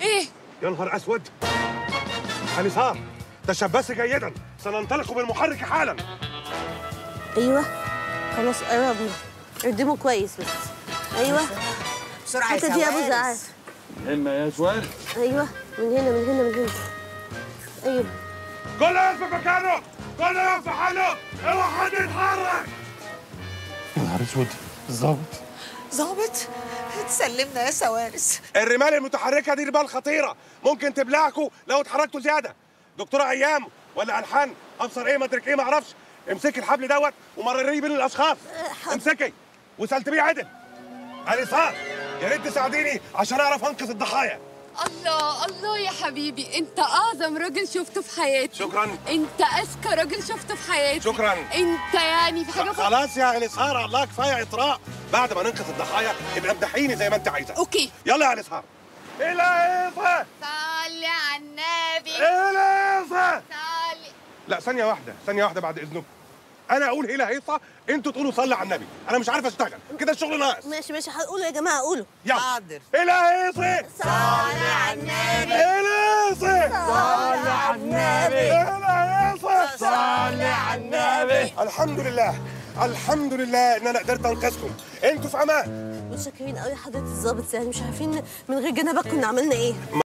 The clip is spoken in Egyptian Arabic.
ايه يا نهار اسود اليسار تشبثي جيدا سننطلق بالمحرك حالا ايوه خلاص قربنا اردمه كويس بس ايوه بسرعه يا الحته دي يا ابو سوارس. زعل اما يا سوارس ايوه من هنا من هنا من هنا ايوه كله يقف في مكانه كله يقف في حاله اوعى حد يتحرك يا نهار اسود الظابط ظابط تسلمنا يا سوارس الرمال المتحركه دي رمال خطيره ممكن تبلعكوا لو اتحركتوا زياده دكتوره ايام ولا الحان ابصر ايه مدرك ايه ما اعرفش امسكي الحبل دوت ومرريه بين الاشخاص امسكي وسلتميه عدل اليسار يا ريت تساعديني عشان اعرف انقذ الضحايا الله الله يا حبيبي انت اعظم راجل شفته في حياتي شكرا انت اذكى راجل شفته في حياتي شكرا انت يعني في حاجه ف... خلاص يا اليسار الله كفايه اطراء بعد ما ننقذ الضحايا ابقى امدحيني زي ما انت عايزه اوكي يلا يا اليسار اليسار صلي على النبي اليسار صلي لا ثانية واحدة ثانية واحدة بعد إذنكم أنا أقول هيلا هيصة أنتوا تقولوا صلي على النبي أنا مش عارف أشتغل كده الشغل ناقص ماشي ماشي هقولوا يا جماعه قولوا يلا حاضر. هيلا هيصة صلي على النبي هيلا هيصة صلي على النبي هيلا هيصة صلي على النبي الحمد لله الحمد لله إن أنا قدرت أنقذكم أنتوا في أمان متشكرين قوي حضرة الظابط يعني مش عارفين من غير جنابك كنا عملنا ايه